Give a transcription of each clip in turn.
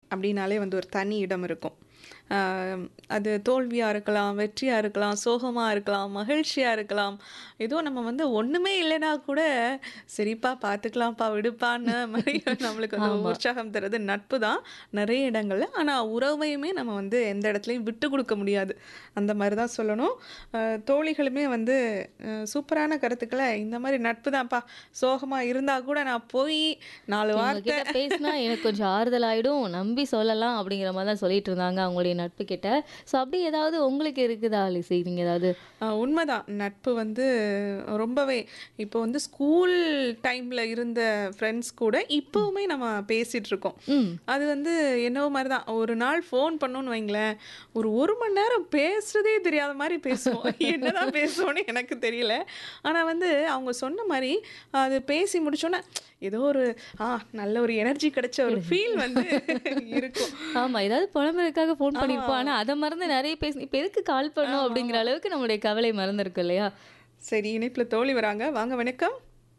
அப்படின்னாலே வந்து ஒரு தனி இடம் இருக்கும் ஆஹ் அது தோல்வியாக இருக்கலாம் வெற்றியாக இருக்கலாம் சோகமாக இருக்கலாம் மகிழ்ச்சியாக இருக்கலாம் ஏதோ நம்ம வந்து ஒன்றுமே இல்லைனா கூட சரிப்பா பார்த்துக்கலாம்ப்பா விடுப்பான்னு மாதிரி நம்மளுக்கு வந்து உற்சாகம் தர்றது நட்பு தான் நிறைய இடங்கள்ல ஆனால் உறவையுமே நம்ம வந்து எந்த இடத்துலையும் விட்டு கொடுக்க முடியாது அந்த மாதிரி தான் சொல்லணும் ஆஹ் தோழிகளுமே வந்து ஆஹ் சூப்பரான கருத்துக்களை இந்த மாதிரி நட்பு தான்ப்பா சோகமாக இருந்தால் கூட நான் போய் நாலு வார்த்தை உங்ககிட்ட பேசினா எனக்கு கொஞ்சம் ஆறுதல் ஆயிடும் நம்பி சொல்லலாம் அப்படிங்கிற மாதிரி தான் சொல்லிட்டு இருந்தாங்க அவங்களுடைய நட்பு கிட்ட ஸோ அப்படி ஏதாவது உங்களுக்கு இருக்குதா லிசி நீங்க ஏதாவது ஆஹ் உண்மைதான் நட்பு வந்து ரொம்பவே இப்போ வந்து ஸ்கூல் டைமில் இருந்த ஃப்ரெண்ட்ஸ் கூட இப்போவுமே நம்ம பேசிகிட்டு இருக்கோம் ம் அது வந்து என்னவோ மாதிரி தான் ஒரு நாள் ஃபோன் பண்ணோன்னு வைங்களேன் ஒரு ஒரு மணி நேரம் பேசுறதே தெரியாத மாதிரி பேசுவோம் என்னதான் பேசுவோன்னு எனக்கு தெரியல ஆனால் வந்து அவங்க சொன்ன மாதிரி அது பேசி முடிச்சோன்னே ஏதோ ஒரு ஆ நல்ல ஒரு எனர்ஜி கிடைச்ச ஒரு ஃபீல் வந்து இருக்கும் ஆமா ஏதாவது புலம்புறதுக்காக ஃபோன் பண்ணிருப்போம் ஆனா அதை மறந்து நிறைய பேசி இப்போ எதுக்கு கால் பண்ணோம் அப்படிங்கிற அளவுக்கு நம்மளுடைய கவலை மறந்துருக்கு இல்லையா சரி இணைப்பில் தோழி வராங்க வாங்க வணக்கம்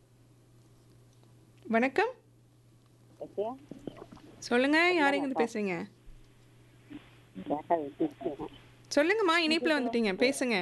வணக்கம் சொல்லுங்க யாருங்க இருந்து பேசுறீங்க சொல்லுங்கம்மா இணைப்பில் வந்துட்டீங்க பேசுங்க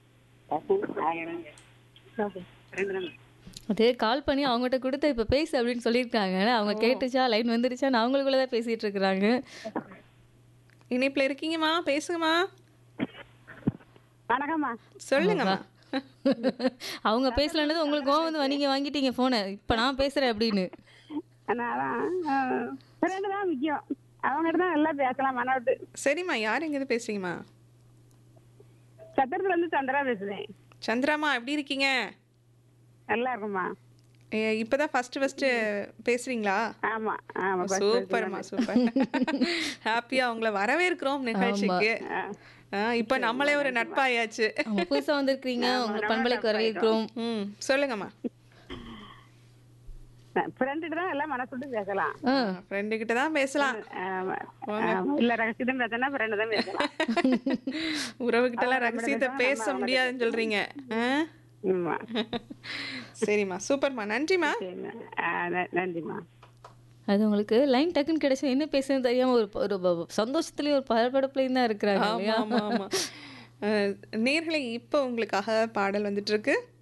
அது கால் பண்ணி அவங்ககிட்ட கொடுத்து இப்போ பேசு அப்படின்னு சொல்லியிருக்காங்க அவங்க கேட்டுச்சா லைன் வந்துருச்சான்னு அவங்களுக்குள்ள தான் பேசிட்டு இருக்கிறாங்க இணைப்பில் இருக்கீங்கம்மா பேசுங்கம்மா வணக்கம்மா சொல்லுங்கம்மா அவங்க பேசலன்னது உங்களுக்கு கோவம் வந்து நீங்க வாங்கிட்டீங்க போனை இப்போ நான் பேசுறேன் அப்படின்னு அதான் ஃப்ரெண்டு தான் முக்கியம் அவங்ககிட்ட தான் எல்லாம் பேசலாம் மன விட்டு சரிம்மா யார் இருந்து பேசுறீங்கம்மா சத்திரத்துல இருந்து சந்திரா பேசுறேன் சந்திராம்மா எப்படி இருக்கீங்க நல்லா இருக்குமா ஏ, இப்பதான் ஃபர்ஸ்ட் ஃபர்ஸ்ட் பேசுறீங்களா ஆமா ஆமா first சூப்பர்மா சூப்பர் ஹாப்பியா உங்களை வரவேற்கிறோம் நிகழ்ச்சிக்கு ஆ, இப்ப நம்மளே ஒரு நட்பாயாச்சு அவங்க புதுசா வந்திருக்கிறீங்க உங்களை பண்பலைக்கு வரவேற்கிறோம் ம் சொல்லுங்கம்மா ஃப்ரெண்டு தான் எல்லாம் மனசு விட்டு பேசலாம் ஆ ஃப்ரெண்டு கிட்ட தான் பேசலாம் ஆமா. ஆமா. இல்ல ரகசியம் பேசினா ஃப்ரெண்டு தான் பேசலாம் உறவுகிட்ட எல்லாம் ரகசியத்தை பேச முடியாதுன்னு சொல்றீங்க ஆ? ஆமா சரிம்மா சூப்பர்மா நன்றிம்மா சரிம்மா. ஆ, ந- நன்றிம்மா அது உங்களுக்கு லைன் டக்குன்னு கிடைச்சா என்ன பேசுன்னு தெரியாம ஒரு ஒரு ப- சந்தோஷத்துலயும் ஒரு பரபரப்புலையும் தான் இருக்கிறாங்க ஆமா இல்லையா ஆமா ஆமா அஹ், நேர்களை இப்போ உங்களுக்காக பாடல் வந்துட்டு இருக்கு